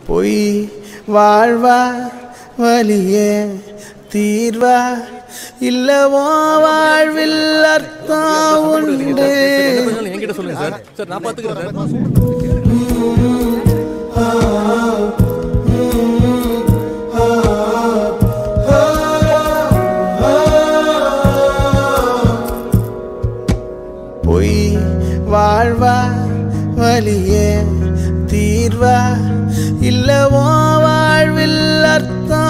பொய் வாழ்வா வலியே தீர்வா இல்லவோ வாழ்வில் அர்த்தம் உண்டு என்கிட்ட சொல்லுங்க சார் சார் நான் பாத்துக்கிறேன் சார் பொய் வாழ்வா வலியே தீர்வா இல்லவோ வாழ்வில் அர்த்தம்